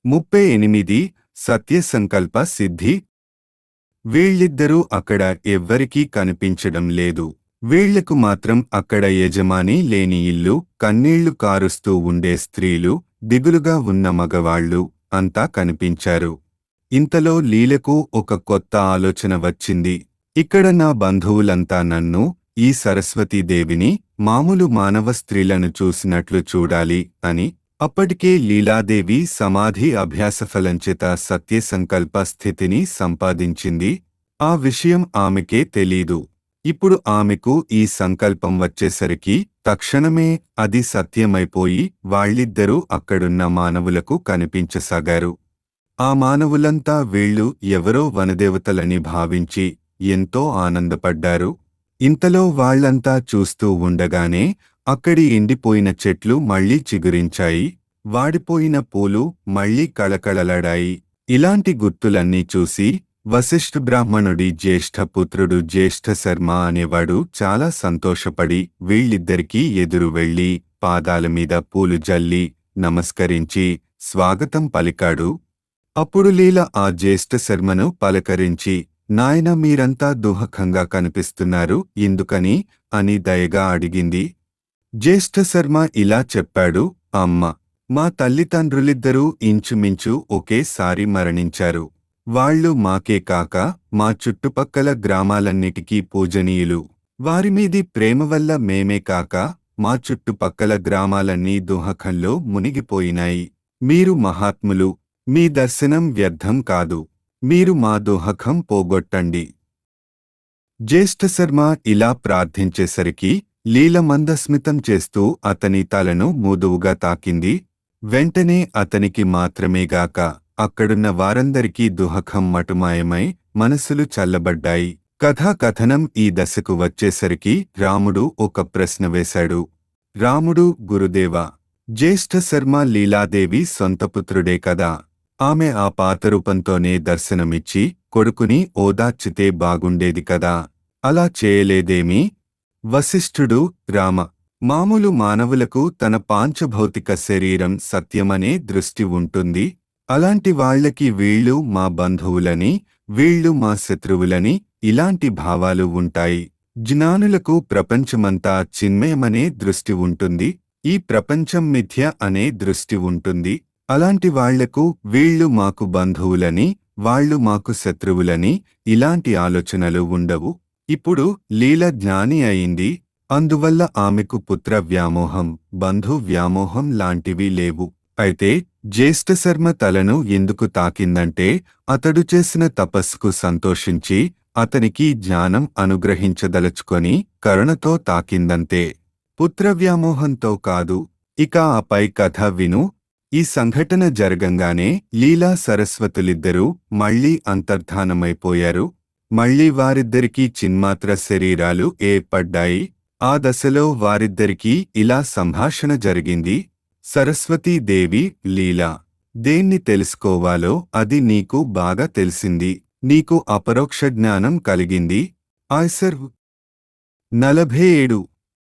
ముప్పై ఎనిమిది సత్యసంకల్ప సిద్ధి వీళ్ళిద్దరూ అక్కడ ఎవ్వరికీ కనిపించడం లేదు వీళ్లకు మాత్రం అక్కడ యజమాని లేని ఇల్లు కన్నీళ్లు కారుస్తూ ఉండే స్త్రీలు దిగులుగా ఉన్న మగవాళ్లు అంతా కనిపించారు ఇంతలో లీలకు ఒక కొత్త ఆలోచన వచ్చింది ఇక్కడ నా బంధువులంతా నన్ను ఈ సరస్వతీదేవిని మామూలు మానవ స్త్రీలను చూసినట్లు చూడాలి అని అప్పటికే లీలాదేవి సమాధి అభ్యాసఫలంచేత సత్యసంకల్ప స్థితిని సంపాదించింది ఆ విషయం ఆమెకే తెలీదు ఇప్పుడు ఆమెకు ఈ సంకల్పం వచ్చేసరికి తక్షణమే అది సత్యమైపోయి వాళ్ళిద్దరూ అక్కడున్న మానవులకు కనిపించసాగారు ఆ మానవులంతా వీళ్ళు ఎవరో వనదేవతలని భావించి ఎంతో ఆనందపడ్డారు ఇంతలో వాళ్ళంతా చూస్తూ ఉండగానే అక్కడి ఎండిపోయిన చెట్లు మళ్లీ చిగురించాయి వాడిపోయిన పూలు మళ్లీ కళకళలాడాయి ఇలాంటి గుర్తులన్నీ చూసి వశిష్ఠ బ్రాహ్మణుడి జ్యేష్ఠ పుత్రుడు జ్యేష్ఠ శర్మ అనేవాడు చాలా సంతోషపడి వీళ్ళిద్దరికీ ఎదురు వెళ్లి పాదాల మీద పూలు జల్లి నమస్కరించి స్వాగతం పలికాడు అప్పుడు లీల ఆ జ్యేష్ఠ శర్మను పలకరించి నాయన మీరంతా దుహకంగా కనిపిస్తున్నారు ఎందుకని అని దయగా అడిగింది జ్యేష్ఠ శర్మ ఇలా చెప్పాడు అమ్మ మా తల్లిదండ్రులిద్దరూ ఇంచుమించు ఒకేసారి మరణించారు వాళ్ళు మాకే కాక మా చుట్టుపక్కల గ్రామాలన్నిటికీ పూజనీయులు వారిమీది ప్రేమ వల్ల మేమే కాక మా చుట్టుపక్కల గ్రామాలన్నీ దుహకంలో మునిగిపోయినాయి మీరు మహాత్ములు మీ దర్శనం వ్యర్థం కాదు మీరు మా దుహకం పోగొట్టండి జ్యేష్ఠశర్మ ఇలా ప్రార్థించేసరికి లీల మందస్మితం చేస్తూ అతని తలను మూదువుగా తాకింది వెంటనే అతనికి మాత్రమేగాక అక్కడున్న వారందరికీ దుహకం మటుమాయమై మనసులు చల్లబడ్డాయి కథాకథనం ఈ దశకు వచ్చేసరికి రాముడు ఒక ప్రశ్న వేశాడు రాముడు గురుదేవా జ్యేష్ఠ శర్మ లీలాదేవి సొంతపుత్రుడే కదా ఆమె ఆ పాతరూపంతోనే దర్శనమిచ్చి కొడుకుని ఓదార్చితే బాగుండేది కదా అలా చేయలేదేమీ వశిష్ఠుడు రామ మామూలు మానవులకు తన పాంచభౌతిక శరీరం సత్యమనే దృష్టి ఉంటుంది అలాంటి వాళ్ళకి వీళ్ళు మా బంధువులని వీళ్ళు మా శత్రువులని ఇలాంటి భావాలు ఉంటాయి జ్ఞానులకు ప్రపంచమంతా చిన్మయమనే దృష్టి ఉంటుంది ఈ ప్రపంచం మిథ్య అనే దృష్టి ఉంటుంది అలాంటి వాళ్లకు వీళ్ళు మాకు బంధువులని వాళ్ళు మాకు శత్రువులని ఇలాంటి ఆలోచనలు ఉండవు ఇప్పుడు లీల జ్ఞాని అయింది అందువల్ల ఆమెకు పుత్ర వ్యామోహం బంధు వ్యామోహం లాంటివి లేవు అయితే జ్యేష్ఠశర్మ తలను ఎందుకు తాకిందంటే అతడు చేసిన తపస్సుకు సంతోషించి అతనికి జ్ఞానం అనుగ్రహించదలుచుకొని కరుణతో తాకిందంతే పుత్రవ్యామోహంతో కాదు ఇక ఆపై కథ విను ఈ సంఘటన జరగంగానే లీలా సరస్వతులిద్దరూ మళ్లీ అంతర్ధానమైపోయారు మళ్లీ వారిద్దరికీ చిన్మాత్ర శరీరాలు ఏర్పడ్డాయి ఆ దశలో వారిద్దరికీ ఇలా సంభాషణ జరిగింది సరస్వతీదేవి లీలా దేన్ని తెలుసుకోవాలో అది నీకు బాగా తెలిసింది నీకు అపరోక్ష జ్ఞానం కలిగింది ఆయ్సర్ నలభై ఏడు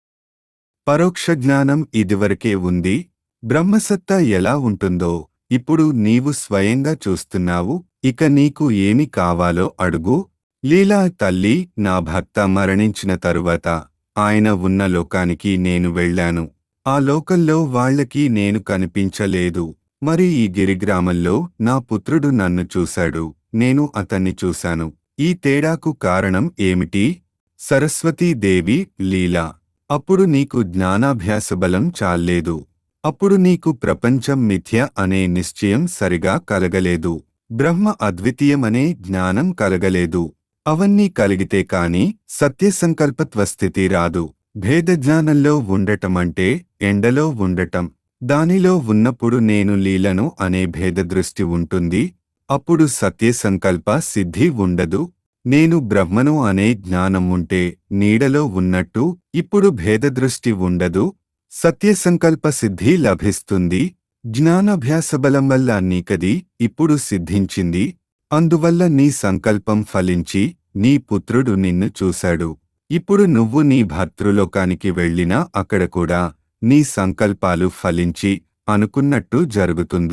పరోక్ష జ్ఞానం ఇదివరకే ఉంది బ్రహ్మసత్తా ఎలా ఉంటుందో ఇప్పుడు నీవు స్వయంగా చూస్తున్నావు ఇక నీకు ఏమి కావాలో అడుగు లీలా తల్లి నా భర్త మరణించిన తరువాత ఆయన ఉన్న లోకానికి నేను వెళ్ళాను ఆ లోకంలో వాళ్ళకి నేను కనిపించలేదు మరి ఈ గిరిగ్రామంలో నా పుత్రుడు నన్ను చూశాడు నేను అతన్ని చూశాను ఈ తేడాకు కారణం ఏమిటి సరస్వతీదేవి లీలా అప్పుడు నీకు జ్ఞానాభ్యాస బలం చాల్లేదు అప్పుడు నీకు ప్రపంచం మిథ్య అనే నిశ్చయం సరిగా కలగలేదు బ్రహ్మ అద్వితీయమనే జ్ఞానం కలగలేదు అవన్నీ కలిగితే కాని సత్యసంకల్పత్వస్థితి రాదు భేదజ్ఞానంలో ఉండటమంటే ఎండలో ఉండటం దానిలో ఉన్నప్పుడు నేను లీలను అనే భేదదృష్టి ఉంటుంది అప్పుడు సత్యసంకల్ప సిద్ధి ఉండదు నేను బ్రహ్మను అనే జ్ఞానం ఉంటే నీడలో ఉన్నట్టు ఇప్పుడు భేదదృష్టి ఉండదు సత్యసంకల్ప సిద్ధి లభిస్తుంది జ్ఞానాభ్యాసబలం వల్ల నీకది ఇప్పుడు సిద్ధించింది అందువల్ల నీ సంకల్పం ఫలించి నీ పుత్రుడు నిన్ను చూశాడు ఇప్పుడు నువ్వు నీ భర్తృలోకానికి వెళ్ళినా అక్కడ కూడా నీ సంకల్పాలు ఫలించి అనుకున్నట్టు జరుగుతుంది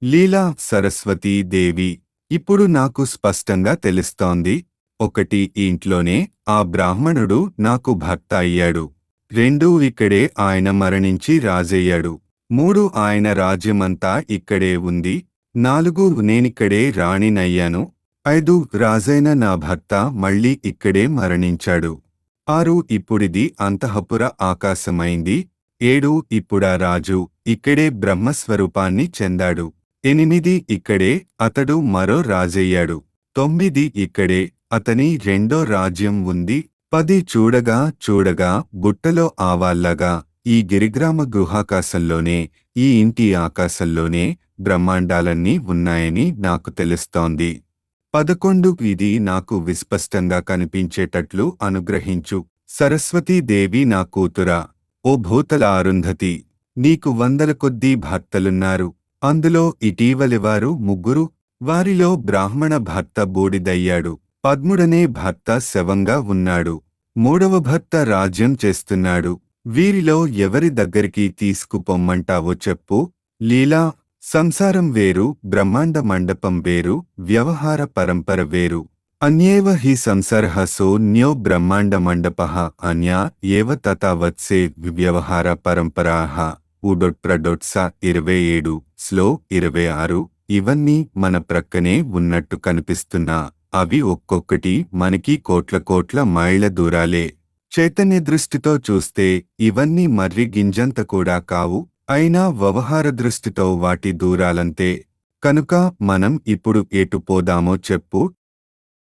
లీలా సరస్వతీ దేవి ఇప్పుడు నాకు స్పష్టంగా తెలుస్తోంది ఒకటి ఈ ఇంట్లోనే ఆ బ్రాహ్మణుడు నాకు భర్త అయ్యాడు రెండు ఇక్కడే ఆయన మరణించి రాజయ్యాడు మూడు ఆయన రాజ్యమంతా ఇక్కడే ఉంది నాలుగు నేనిక్కడే రాణినయ్యాను ఐదు రాజైన నా భర్త మళ్ళీ ఇక్కడే మరణించాడు ఆరు ఇప్పుడిది అంతఃపుర ఆకాశమైంది ఏడు ఇప్పుడా రాజు ఇక్కడే బ్రహ్మస్వరూపాన్ని చెందాడు ఎనిమిది ఇక్కడే అతడు మరో రాజయ్యాడు తొమ్మిది ఇక్కడే అతని రెండో రాజ్యం ఉంది పది చూడగా చూడగా బుట్టలో ఆవాల్లాగా ఈ గిరిగ్రామ గృహాకాశంలోనే ఈ ఇంటి ఆకాశంలోనే బ్రహ్మాండాలన్నీ ఉన్నాయని నాకు తెలుస్తోంది పదకొండు ఇది నాకు విస్పష్టంగా కనిపించేటట్లు అనుగ్రహించు సరస్వతీదేవి నా కూతురా ఓ భూతల అరుంధతి నీకు వందల కొద్దీ భర్తలున్నారు అందులో ఇటీవలివారు ముగ్గురు వారిలో బ్రాహ్మణ భర్త బూడిదయ్యాడు పద్ముడనే భర్త శవంగా ఉన్నాడు మూడవ భర్త రాజ్యం చేస్తున్నాడు వీరిలో ఎవరి దగ్గరికి తీసుకుపొమ్మంటావో చెప్పు లీలా సంసారం వేరు బ్రహ్మాండ మండపం వేరు వ్యవహార పరంపర వేరు అన్యేవ హి సంసర్హ సోన్యో బ్రహ్మాండ మండప అన్యా ఏవ తథా వత్సే వ్యవహార పరంపరాహ ఉడొట్ప్రడొట్స ఇరవై ఏడు స్లో ఇరవై ఆరు ఇవన్నీ మన ప్రక్కనే ఉన్నట్టు కనిపిస్తున్నా అవి ఒక్కొక్కటి మనకి కోట్ల కోట్ల మైళ్ళ దూరాలే చైతన్య దృష్టితో చూస్తే ఇవన్నీ మర్రి గింజంత కూడా కావు అయినా వ్యవహార దృష్టితో వాటి దూరాలంతే కనుక మనం ఇప్పుడు ఎటు పోదామో చెప్పు